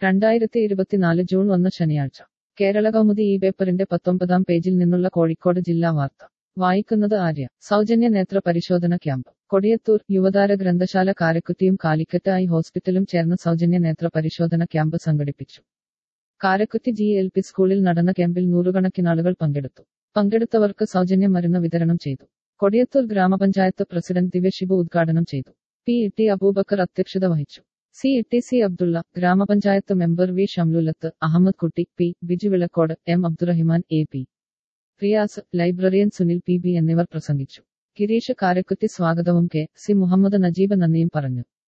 രണ്ടായിരത്തി ഇരുപത്തിനാല് ജൂൺ ഒന്ന് ശനിയാഴ്ച കേരള കൗമുദി ഈ പേപ്പറിന്റെ പത്തൊമ്പതാം പേജിൽ നിന്നുള്ള കോഴിക്കോട് ജില്ലാ വാർത്ത വായിക്കുന്നത് ആര്യ സൗജന്യ നേത്ര പരിശോധന ക്യാമ്പ് കൊടിയത്തൂർ യുവതാര ഗ്രന്ഥശാല കാരക്കുറ്റിയും കാലിക്കറ്റ് ഐ ഹോസ്പിറ്റലും ചേർന്ന് സൗജന്യ നേത്ര പരിശോധന ക്യാമ്പ് സംഘടിപ്പിച്ചു കാരക്കുറ്റി ജി എൽ പി സ്കൂളിൽ നടന്ന ക്യാമ്പിൽ നൂറുകണക്കിനാളുകൾ പങ്കെടുത്തു പങ്കെടുത്തവർക്ക് സൗജന്യ മരുന്ന് വിതരണം ചെയ്തു കൊടിയത്തൂർ ഗ്രാമപഞ്ചായത്ത് പ്രസിഡന്റ് ദിവ്യ ഷിബു ഉദ്ഘാടനം ചെയ്തു പി ഇ ടി അബൂബക്കർ അധ്യക്ഷത വഹിച്ചു C E T C Abdulla ഗ്രാമപഞ്ചായത്ത് member V Shamlulath Ahammed Kutty P Biju Vilakkode M Abdurahiman A P Riyas librarian Sunil P B എന്നിവർ പ്രസംഗിച്ചു ഗിരീഷ് കാരക്കുറ്റി സ്വാഗതവും കെ സി മുഹമ്മദ് നജീബ് നന്ദിയും പറഞ്ഞു